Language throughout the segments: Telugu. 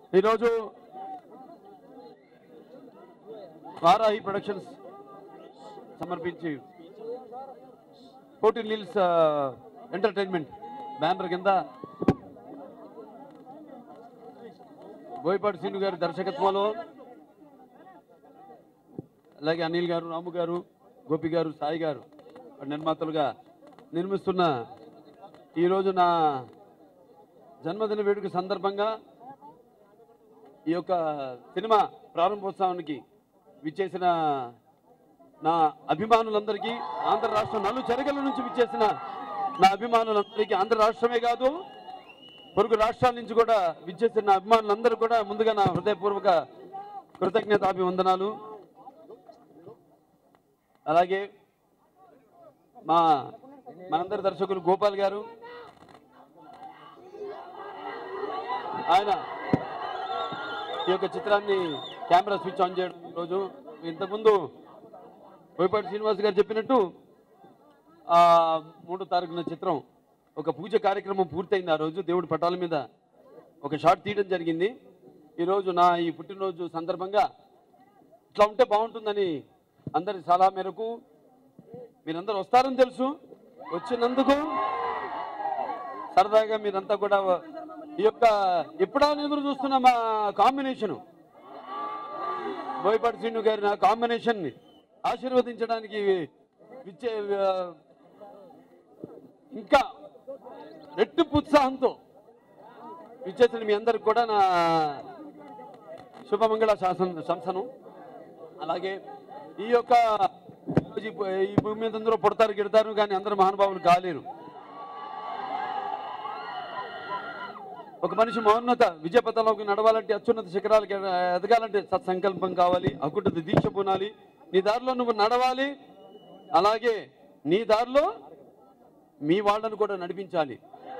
ఈరోజు వారాహి ప్రొడక్షన్స్ సమర్పించి కోటి నీల్స్ ఎంటర్టైన్మెంట్ బ్యానర్ కింద బోయపాటి శ్రీను గారి దర్శకత్వంలో అలాగే అనిల్ గారు రాము గారు గోపి గారు సాయి గారు నిర్మాతలుగా నిర్మిస్తున్న ఈరోజు నా జన్మదిన వేడుక సందర్భంగా ఈ యొక్క సినిమా ప్రారంభోత్సవానికి విచ్చేసిన నా అభిమానులందరికీ ఆంధ్ర రాష్ట్రం నలు చెరగల నుంచి విచ్చేసిన నా అభిమానులందరికీ ఆంధ్ర రాష్ట్రమే కాదు పొరుగు రాష్ట్రాల నుంచి కూడా విచ్చేసిన నా అభిమానులందరూ కూడా ముందుగా నా హృదయపూర్వక కృతజ్ఞతాభివందనాలు అలాగే మా మనందరి దర్శకులు గోపాల్ గారు ఆయన ఈ యొక్క చిత్రాన్ని కెమెరా స్విచ్ ఆన్ చేయడం రోజు ఇంతకుముందు బోయపాటి శ్రీనివాస్ గారు చెప్పినట్టు ఆ మూడో తారీఖున చిత్రం ఒక పూజ కార్యక్రమం పూర్తయింది ఆ రోజు దేవుడి పటాల మీద ఒక షాట్ తీయడం జరిగింది ఈరోజు నా ఈ పుట్టినరోజు సందర్భంగా ఇట్లా ఉంటే బాగుంటుందని అందరి సలహా మేరకు మీరందరూ వస్తారని తెలుసు వచ్చినందుకు సరదాగా మీరంతా కూడా ఈ యొక్క ఎప్పుడా ఎదురు చూస్తున్న మా కాంబినేషన్ బోయపాటి శ్రీను గారి నా కాంబినేషన్ ని ఆశీర్వదించడానికి ఇచ్చే ఆ, ఇంకా రెట్టింపు ఉత్సాహంతో ఇచ్చేసిన మీ అందరికి కూడా నా శుభమంగళ శాసన శంసనం అలాగే ఈ యొక్క ఈ భూ- ఈ భూమి మీద అందరూ పుడతారు గిడతారు కానీ అందరూ మహానుభావులు కాలేరు ఒక మనిషి మౌన్నత విజయపథంలోకి నడవాలంటే అత్యున్నత శిఖరాలకు ఎద- ఎదగాలంటే సత్సంకల్పం కావాలి అకుంఠత దీక్ష పూనాలి నీ దారిలో నువ్వు నడవాలి అలాగే నీ దారిలో మీ వాళ్ళను కూడా నడిపించాలి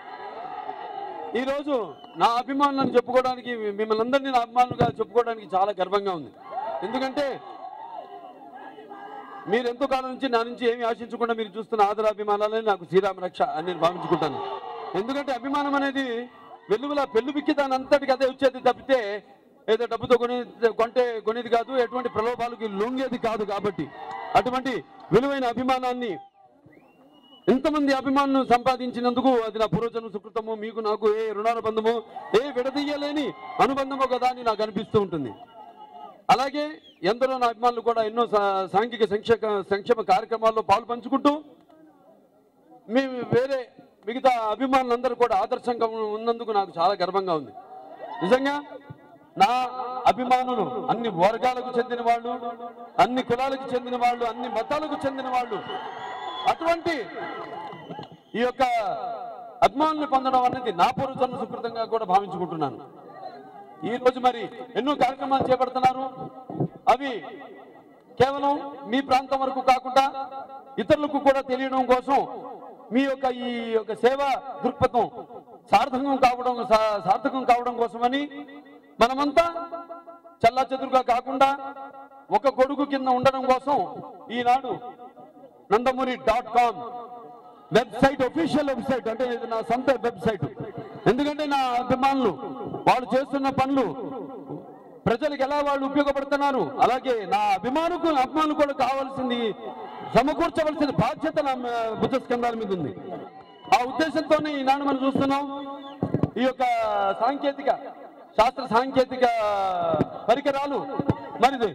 ఈరోజు నా అభిమానులను చెప్పుకోవడానికి మిమ్మల్ని అందరినీ నా అభిమానులుగా చెప్పుకోవడానికి చాలా గర్వంగా ఉంది ఎందుకంటే మీరు ఎంతో కాలం నుంచి నా నుంచి ఏమి ఆశించకుండా మీరు చూస్తున్న ఆదరాభిమానాలే నాకు శ్రీరామ రక్ష అని నేను భావించుకుంటాను ఎందుకంటే అభిమానం అనేది వెలుగుల పెళ్ళుబిక్కి దాని అంతటికి అదే వచ్చేది తప్పితే ఏదో డబ్బుతో కొని కొంటే కొనేది కాదు ఎటువంటి ప్రలోభాలకి లొంగేది కాదు కాబట్టి అటువంటి విలువైన అభిమానాన్ని ఎంతమంది అభిమానులు సంపాదించినందుకు అది నా పూర్వజన్మ సుకృతము మీకు నాకు ఏ రుణానుబంధము ఏ విడదీయలేని అనుబంధము కదా అని నాకు అనిపిస్తూ ఉంటుంది అలాగే ఎందరో నా అభిమానులు కూడా ఎన్నో సా- సాంఘిక సంక్షేమ సంక్షేమ కార్యక్రమాల్లో పాలు పంచుకుంటూ మీ వేరే మిగతా అభిమానులందరూ కూడా ఆదర్శంగా ఉన్నందుకు నాకు చాలా గర్వంగా ఉంది నిజంగా నా అభిమానులు అన్ని వర్గాలకు చెందిన వాళ్ళు అన్ని కులాలకు చెందిన వాళ్ళు అన్ని మతాలకు చెందిన వాళ్ళు అటువంటి ఈ యొక్క అభిమానులు పొందడం అనేది నా పూర్వజన్మ సుకృతంగా కూడా భావించుకుంటున్నాను ఈ రోజు మరి ఎన్నో కార్యక్రమాలు చేపడుతున్నారు అవి కేవలం మీ ప్రాంతం వరకు కాకుండా ఇతరులకు కూడా తెలియడం కోసం మీ యొక్క ఈ యొక్క సేవా దృక్పథం సార్థకం కావడం సా- సార్థకం కావడం కోసమని మనమంతా చల్లా చెదురుగా కాకుండా ఒక గొడుగు కింద ఉండడం కోసం Eenadu Nandamuri dot com website official website అంటే ఇది నా సొంత వెబ్సైట్ ఎందుకంటే నా అభిమానులు వాళ్ళు చేస్తున్న పనులు ప్రజలకు ఎలా వాళ్ళు ఉపయోగపడుతున్నారు అలాగే నా అభిమానుకు అభిమానులు కూడా కావాల్సింది సమకూర్చవలసిన బాధ్యత నా మ- భుజ స్కంధాల మీద ఉంది ఆ ఉద్దేశంతోనే ఈనాడు మనం చూస్తున్నాం ఈ యొక్క సాంకేతిక శాస్త్ర సాంకేతిక పరికరాలు మరిది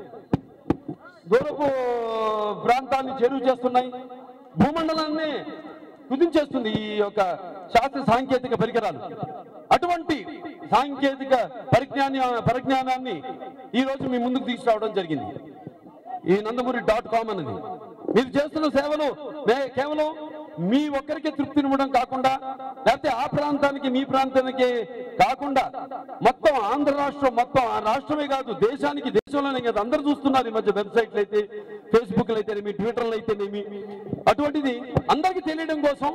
దూరపు ప్రాంతాన్ని చేరువ చేస్తున్నాయి భూమండలాన్ని కుదించేస్తుంది ఈ యొక్క శాస్త్ర సాంకేతిక పరికరాలు అటువంటి సాంకేతిక పరిజ్ఞాన పరిజ్ఞానాన్ని ఈ రోజు మీ ముందుకు తీసుకురావడం జరిగింది ఈ నందమూరి డాట్ కామ్ అనేది మీరు చేస్తున్న సేవలు మే- కేవలం మీ ఒక్కరికి తృప్తినివ్వడం కాకుండా లేకపోతే ఆ ప్రాంతానికి మీ ప్రాంతానికి కాకుండా మొత్తం ఆంధ్ర రాష్ట్రం మొత్తం ఆ రాష్ట్రమే కాదు దేశానికి దేశంలోనే కాదు అందరూ చూస్తున్నారు ఈ మధ్య వెబ్సైట్లు అయితే ఫేస్బుక్లు అయితేనేమి ట్విట్టర్లు అయితేనేమి అటువంటిది అందరికీ తెలియడం కోసం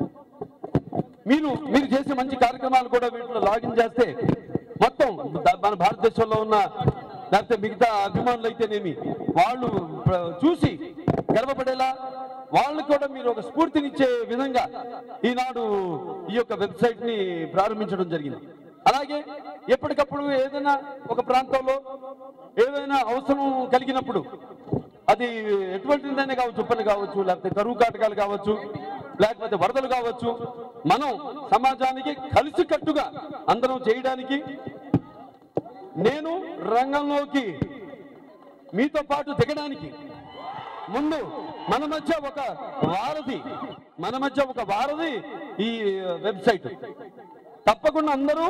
మీరు మీరు చేసే మంచి కార్యక్రమాలు కూడా వీటిలో లాగిన్ చేస్తే మొత్తం ద- మన భారతదేశంలో ఉన్న లేకపోతే మిగతా అభిమానులు అయితేనేమి వాళ్ళు ప్ర- చూసి గర్వపడేలా వాళ్ళకు కూడా మీరు ఒక స్ఫూర్తినిచ్చే విధంగా ఈనాడు ఈ యొక్క వెబ్సైట్ ని ప్రారంభించడం జరిగింది అలాగే ఎప్పటికప్పుడు ఏదైనా ఒక ప్రాంతంలో ఏదైనా అవసరం కలిగినప్పుడు అది ఎటువంటిదైనా కావచ్చు ఉప్పని కావచ్చు లేకపోతే కరువు కాటకాలు కావచ్చు లేకపోతే వరదలు కావచ్చు మనం సమాజానికి కలిసికట్టుగా అందరం చేయడానికి నేను రంగంలోకి మీతో పాటు దిగడానికి ముందు మన మధ్య ఒక వారధి మన మధ్య ఒక వారధి ఈ వెబ్సైట్ తప్పకుండా అందరూ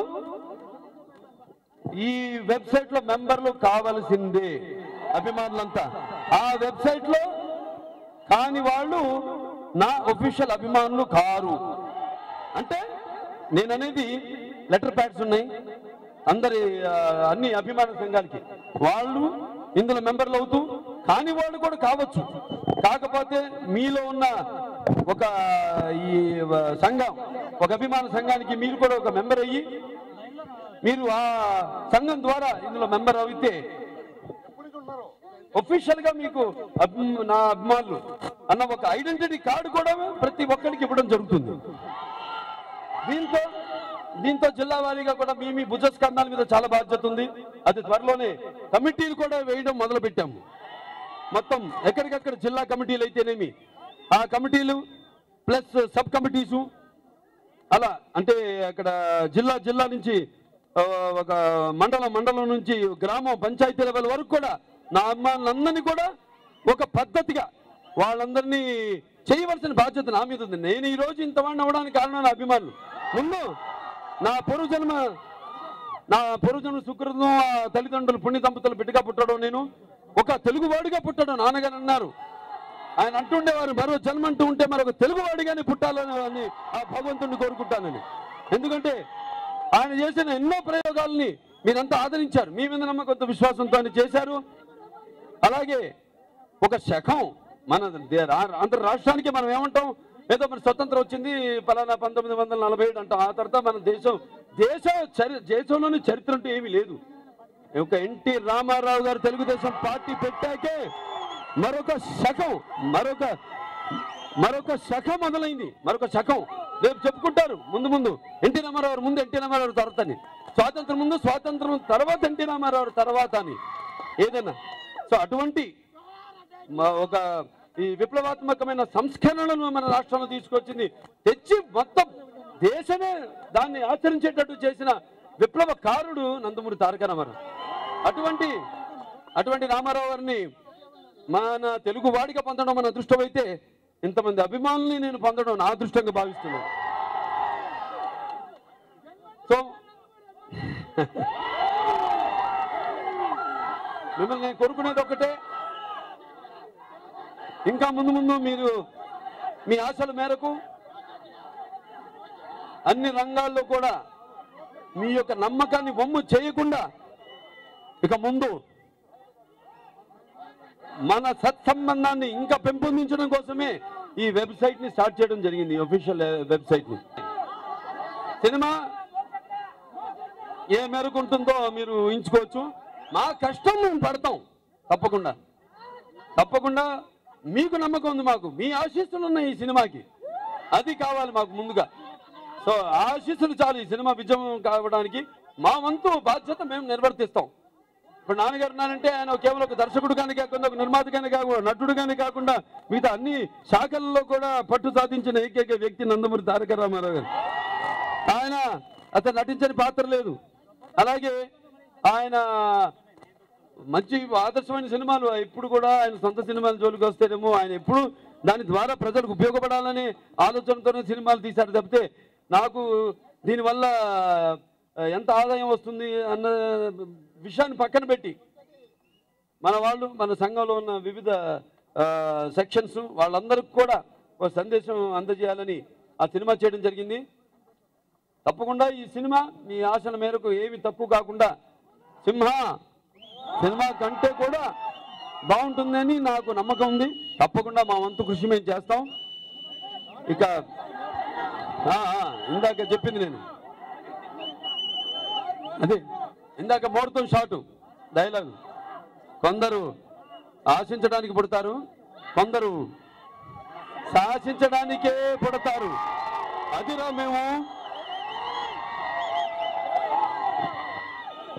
ఈ వెబ్సైట్ లో మెంబర్లు కావలసిందే అభిమానులంతా ఆ వెబ్సైట్ లో కాని వాళ్ళు నా ఒఫీషియల్ అభిమానులు కారు అంటే నేననేది లెటర్ ప్యాడ్స్ ఉన్నాయి అందరి ఆ, అన్ని అభిమాన సంఘాలకి వాళ్ళు ఇందులో మెంబర్లు అవుతూ కాని వాళ్ళు కూడా కావచ్చు కాకపోతే మీలో ఉన్న ఒక ఈ వ- సంఘం ఒక అభిమాన సంఘానికి మీరు కూడా ఒక మెంబర్ అయ్యి మీరు ఆ సంఘం ద్వారా ఇందులో మెంబర్ అయితే ఒఫీషియల్ గా మీకు అభి- నా అభిమానులు అన్న ఒక ఐడెంటిటీ కార్డు కూడా ప్రతి ఒక్కరికి ఇవ్వడం జరుగుతుంది దీంతో దీంతో జిల్లా వారీగా కూడా మీ మీ భుజ స్కంధాల మీద చాలా బాధ్యత ఉంది అది త్వరలోనే కమిటీలు కూడా వేయడం మొదలు పెట్టాము మొత్తం ఎక్కడికక్కడ జిల్లా కమిటీలు అయితేనేమి ఆ కమిటీలు ప్లస్ సబ్ కమిటీసు అలా అంటే అక్కడ జిల్లా జిల్లా నుంచి ఆ, ఒక మండలం మండలం నుంచి గ్రామం పంచాయతీ లెవెల్ వరకు కూడా నా అభిమానులందరినీ కూడా ఒక పద్ధతిగా వాళ్ళందరినీ చేయవలసిన బాధ్యత నా మీద ఉంది నేను ఈ రోజు ఇంతవాడిని అవ్వడానికి కారణం నా అభిమానులు ముందు నా పూర్వజన్మ నా పూర్వజన్మ సుకృతం ఆ తల్లిదండ్రులు పుణ్య దంపతులు బిడ్డగా పుట్టడం నేను ఒక తెలుగువాడిగా పుట్టడం నాన్నగారు అన్నారు ఆయన అంటుండేవారు మరో జన్మ అంటూ ఉంటే మరొక తెలుగువాడిగానే పుట్టాలని అని ఆ భగవంతుడిని కోరుకుంటానని ఎందుకంటే ఆయన చేసిన ఎన్నో ప్రయోగాల్ని మీరంతా ఆదరించారు మీ మీద నమ్మకంతో విశ్వాసంతో ఆయన చేశారు అలాగే ఒక శకం మన దే- రా- ఆంధ్ర రాష్ట్రానికి మనం ఏమంటాం ఏదో మన స్వతంత్రం వచ్చింది పలానా పంతొమ్మిది వందల నలభై ఏడు అంటాం ఆ తర్వాత మన దేశం దేశ చరి దేశంలోని చరిత్ర అంటూ ఏమీ లేదు ఒక ఎన్టీ రామారావు గారు తెలుగుదేశం పార్టీ పెట్టాకే మరొక శకం మరొక మరొక శకం మొదలైంది మరొక శకం రేపు చెప్పుకుంటారు ముందు ముందు ఎన్టీ రామారావు గారు ముందు ఎన్టీ రామారావు గారు తర్వాత అని స్వాతంత్రం ముందు స్వాతంత్రం తర్వాత ఎన్టీ రామారావు గారు తర్వాత అని ఏదైనా సో అటువంటి మ- ఒక ఈ విప్లవాత్మకమైన సంస్కరణలను మన రాష్ట్రంలో తీసుకొచ్చింది తెచ్చి మొత్తం దేశమే దాన్ని ఆచరించేటట్టు చేసిన విప్లవకారుడు నందమూరి తారక రామారావు అటువంటి అటువంటి రామారావు గారిని మన తెలుగు వాడిగా పొందడం మన అదృష్టం అయితే ఇంతమంది అభిమానుల్ని నేను పొందడం నా అదృష్టంగా భావిస్తున్నాను సో మిమ్మల్ని నేను కోరుకునేది ఒకటే ఇంకా ముందు ముందు మీరు మీ ఆశల మేరకు అన్ని రంగాల్లో కూడా మీ యొక్క నమ్మకాన్ని బొమ్ము చేయకుండా ఇక ముందు మన సత్సంబంధాన్ని ఇంకా పెంపొందించడం కోసమే ఈ వెబ్సైట్ ని స్టార్ట్ చేయడం జరిగింది ఒఫీషియల్ వెబ్సైట్ ని సినిమా ఏ మేరకు ఉంటుందో మీరు ఊహించుకోవచ్చు మా కష్టం మేము పడతాం తప్పకుండా తప్పకుండా మీకు నమ్మకం ఉంది మాకు మీ ఆశీస్సులు ఉన్నాయి ఈ సినిమాకి అది కావాలి మాకు ముందుగా సో ఆ ఆశీస్సులు చాలు ఈ సినిమా విజయం కావడానికి మా వంతు బాధ్యత మేము నిర్వర్తిస్తాం ఇప్పుడు నాన్నగారు ఉన్నారంటే ఆయన కేవలం ఒక దర్శకుడు కానీ కాకుండా ఒక నిర్మాత కానీ కాకుండా నటుడు కానీ కాకుండా మిగతా అన్ని శాఖల్లో కూడా పట్టు సాధించిన ఏకైక వ్యక్తి నందమూరి తారక రామారావు గారు ఆయన అతను నటించని పాత్ర లేదు అలాగే ఆయన మంచి ఆదర్శమైన సినిమాలు ఇప్పుడు కూడా ఆయన సొంత సినిమాల జోలికి వస్తేనేమో ఆయన ఎప్పుడు దాని ద్వారా ప్రజలకు ఉపయోగపడాలనే ఆలోచనతోనే సినిమాలు తీశారు తప్పితే నాకు దీనివల్ల ఆ, ఎంత ఆదాయం వస్తుంది అన్న విషయాన్ని పక్కన పెట్టి మన వాళ్ళు మన సంఘంలో ఉన్న వివిధ సెక్షన్స్ వాళ్ళందరికీ కూడా ఒక సందేశం అందజేయాలని ఆ సినిమా చేయడం జరిగింది తప్పకుండా ఈ సినిమా మీ ఆశల మేరకు ఏమి తక్కువ కాకుండా సింహ సినిమా కంటే కూడా బాగుంటుందని నాకు నమ్మకం ఉంది తప్పకుండా మా వంతు కృషి మేము చేస్తాం ఇక ఆ, ఆ, ఇందాక చెప్పింది నేను అదే ఇందాక ముహూర్తం షాటు డైలాగ్ కొందరు ఆశించడానికి పుడతారు కొందరు శాసించడానికే పుడతారు అదిరా మేము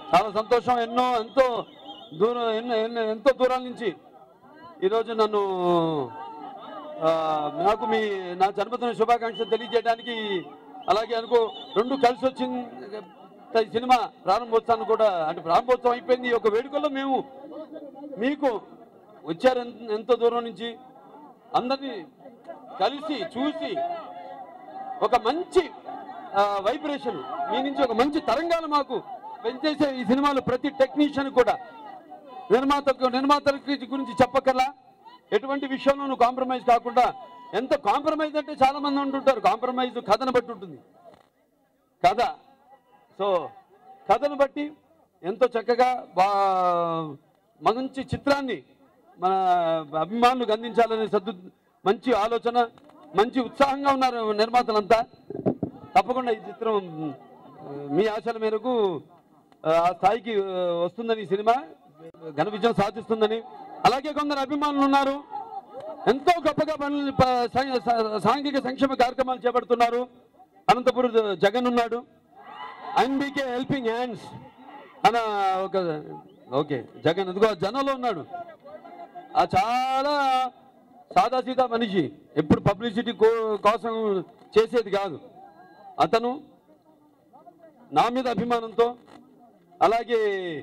చాలా సంతోషం ఎన్నో ఎంతో దూరం ఎన్నో ఎన్నో ఎంతో దూరాల నుంచి ఈరోజు నన్ను ఆ, నాకు మీ నా జన్మదిన శుభాకాంక్షలు తెలియజేయడానికి అలాగే అనుకో రెండు కలిసి వచ్చింది ఈ సినిమా ప్రారంభోత్సవాన్ని కూడా అంటే ప్రారంభోత్సవం అయిపోయింది ఈ యొక్క వేడుకల్లో మేము మీకు వచ్చారు ఎంత- ఎంతో దూరం నుంచి అందరినీ కలిసి చూసి ఒక మంచి వైబ్రేషన్ మీ నుంచి ఒక మంచి తరంగాలు మాకు పెంచేసే ఈ సినిమాలో ప్రతి టెక్నీషియన్ కూడా నిర్మాతకు నిర్మాతలకి గురించి చెప్పకల్లా ఎటువంటి విషయంలోనూ కాంప్రమైజ్ కాకుండా ఎంత కాంప్రమైజ్ అంటే చాలా మంది ఉంటుంటారు కాంప్రమైజ్ కథను బట్టి ఉంటుంది కథ సో కథను బట్టి ఎంతో చక్కగా బా మంచి చిత్రాన్ని మన అభిమానులకు అందించాలనే సద్దు మంచి ఆలోచన మంచి ఉత్సాహంగా ఉన్నారు నిర్మాతలంతా తప్పకుండా ఈ చిత్రం ఆ, మీ ఆశల మేరకు ఆ ఆ స్థాయికి ఆ, వస్తుందని ఈ సినిమా ఘన విజయం సాధిస్తుందని అలాగే కొందరు అభిమానులు ఉన్నారు ఎంతో గొప్పగా పనులు ప- సా- సా- సాంఘిక సంక్షేమ కార్యక్రమాలు చేపడుతున్నారు అనంతపురం జగన్ ఉన్నాడు ఎన్బికే హెల్పింగ్ హ్యాండ్స్ అన్న ఒక ఓకే జగన్ ఇదిగో జనంలో ఉన్నాడు ఆ చాలా సాదాసీదా మనిషి ఎప్పుడు పబ్లిసిటీ కో- కోసం చేసేది కాదు అతను నా మీద అభిమానంతో అలాగే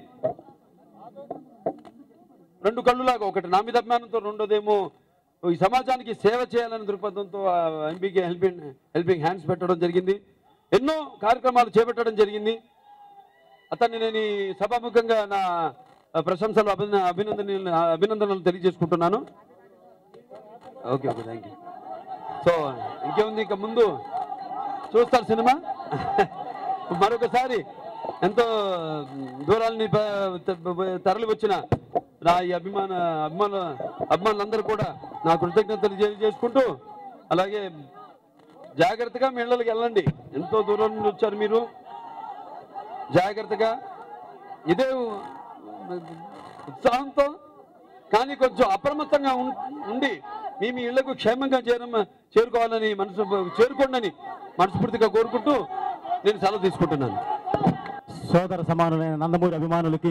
రెండు కళ్ళులాగా ఒకటి నా మీద అభిమానంతో రెండోదేమో ఈ సమాజానికి సేవ చేయాలనే దృక్పథంతో ఎంపీకి హెల్పింగ్ హెల్పింగ్ హ్యాండ్స్ పెట్టడం జరిగింది ఎన్నో కార్యక్రమాలు చేపట్టడం జరిగింది అతన్ని నేను ఈ సభాముఖంగా నా ప్రశంసలు అభిన అభినందనలు అభినందనలు తెలియజేసుకుంటున్నాను okay okay thank you so ఇంకేముంది ఇంకా ముందు చూస్తారు సినిమా మరొకసారి ఎంతో దూరాలని ప- త- తరలి వచ్చిన నా ఈ అభిమాన అభిమాన అభిమానులందరూ కూడా నా కృతజ్ఞతలు తెలియజేసుకుంటూ అలాగే జాగ్రత్తగా మీ ఇళ్ళకి వెళ్ళండి ఎంతో దూరం నుండి వచ్చారు మీరు జాగ్రత్తగా ఇదే ఉత్సాహంతో కానీ కొంచెం అప్రమత్తంగా ఉం- ఉండి మీ మీ ఇళ్లకు క్షేమంగా చేర చేరుకోవాలని మనసు చేరుకోండి మనస్ఫూర్తిగా కోరుకుంటూ నేను సెలవు తీసుకుంటున్నాను సోదర సమానులైన నందమూరి అభిమానులకి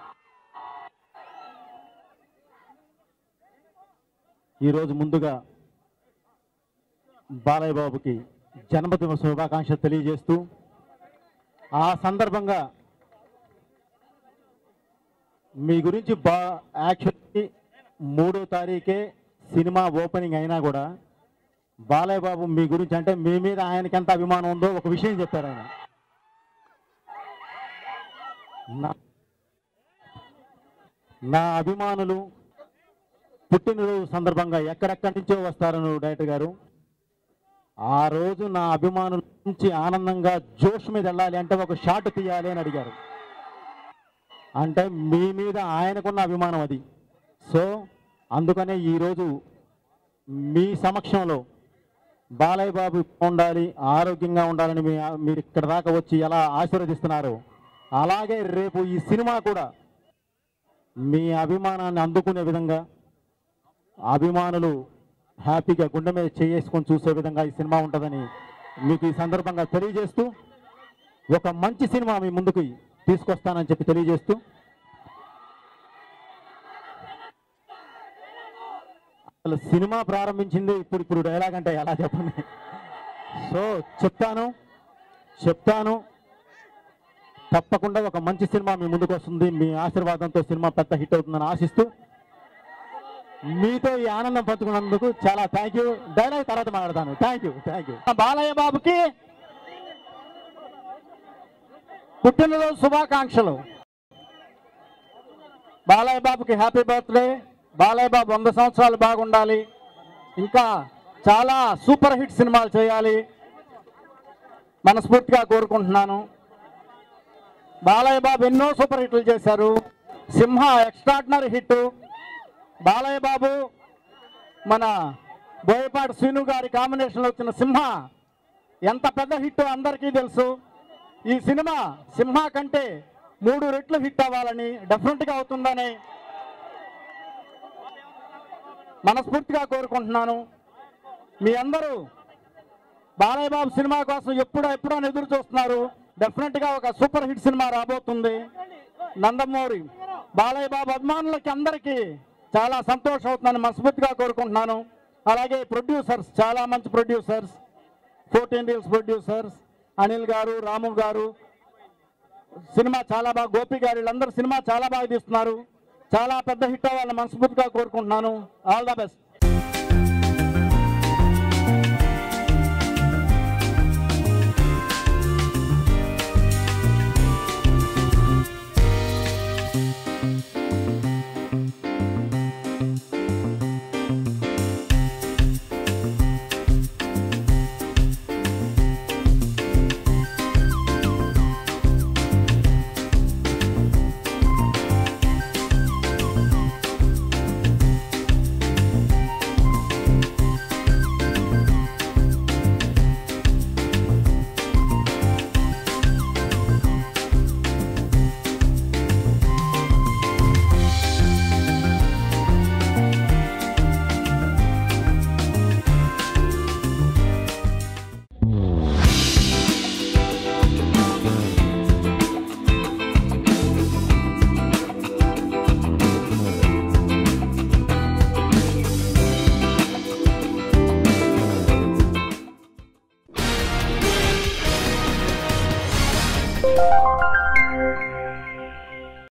ఈరోజు ముందుగా బాలయ్య బాబుకి జన్మదిన శుభాకాంక్షలు తెలియజేస్తూ ఆ సందర్భంగా మీ గురించి బా యాక్చువల్లీ మూడో తారీఖే సినిమా ఓపెనింగ్ అయినా కూడా బాలయ్య బాబు మీ గురించి అంటే మీ మీద ఆయనకి ఎంత అభిమానం ఉందో ఒక విషయం చెప్పారు ఆయన నా- నా అభిమానులు పుట్టినరోజు సందర్భంగా ఎక్కడెక్కడి నుంచో వస్తారని డైరెక్టర్ గారు ఆ రోజు నా అభిమానుల నుంచి ఆనందంగా జోష్ మీద వెళ్ళాలి అంటే ఒక షాట్ తీయాలి అని అడిగారు అంటే మీ మీద ఆయనకున్న అభిమానం అది సో అందుకనే ఈరోజు మీ సమక్షంలో బాలయ్య బాబు ఉండాలి ఆరోగ్యంగా ఉండాలని మీ మీరు ఇక్కడ దాకా వచ్చి ఎలా ఆశీర్వదిస్తున్నారు అలాగే రేపు ఈ సినిమా కూడా మీ అభిమానాన్ని అందుకునే విధంగా అభిమానులు హ్యాపీగా గుండె మీద చేసుకొని చూసే విధంగా ఈ సినిమా ఉంటుందని మీకు ఈ సందర్భంగా తెలియజేస్తూ ఒక మంచి సినిమా మీ ముందుకు తీసుకొస్తానని చెప్పి తెలియజేస్తూ అసలు సినిమా ప్రారంభించింది ఇప్పుడు ఇప్పుడు డైలాగ్ అంటే ఎలా చెప్పండి సో చెప్తాను చెప్తాను తప్పకుండా ఒక మంచి సినిమా మీ ముందుకు వస్తుంది మీ ఆశీర్వాదంతో సినిమా పెద్ద హిట్ అవుతుందని ఆశిస్తూ మీతో ఈ ఆనందం పంచుకున్నందుకు చాలా థ్యాంక్ యూ డైలాగ్ తర్వాత మాట్లాడతాను thank you thank you Balayya బాబుకి పుట్టినరోజు శుభాకాంక్షలు బాలయ్య బాబుకి హ్యాపీ బర్త్డే బాలయ్య బాబు వంద సంవత్సరాలు బాగుండాలి ఇంకా చాలా సూపర్ హిట్ సినిమాలు చేయాలి మనస్ఫూర్తిగా కోరుకుంటున్నాను బాలయ్య బాబు ఎన్నో సూపర్ హిట్లు చేశారు సింహ ఎక్స్ట్రాడినరీ హిట్ బాలయ్య బాబు మన బోయపాటి శ్రీను గారి కాంబినేషన్లో వచ్చిన సింహ ఎంత పెద్ద హిట్ అందరికీ తెలుసు ఈ సినిమా సింహ కంటే మూడు రెట్లు హిట్ అవ్వాలని డెఫినెట్గా అవుతుందని మనస్ఫూర్తిగా కోరుకుంటున్నాను మీ అందరూ బాలయ్య బాబు సినిమా కోసం ఎప్పుడో ఎప్పుడో అని ఎదురు చూస్తున్నారు డెఫినెట్గా ఒక సూపర్ హిట్ సినిమా రాబోతుంది నందమూరి బాలయ్య బాబు అభిమానులకి అందరికీ చాలా సంతోషం అవుతుందని మనస్ఫూర్తిగా కోరుకుంటున్నాను అలాగే ప్రొడ్యూసర్స్ చాలా మంచి producers fourteen reels producers Anil గారు రాము గారు సినిమా చాలా బాగా గోపి గారు వీళ్ళందరూ సినిమా చాలా బాగా తీస్తున్నారు చాలా పెద్ద హిట్ అవ్వాలని మనస్ఫూర్తిగా కోరుకుంటున్నాను ఆల్ ద బెస్ట్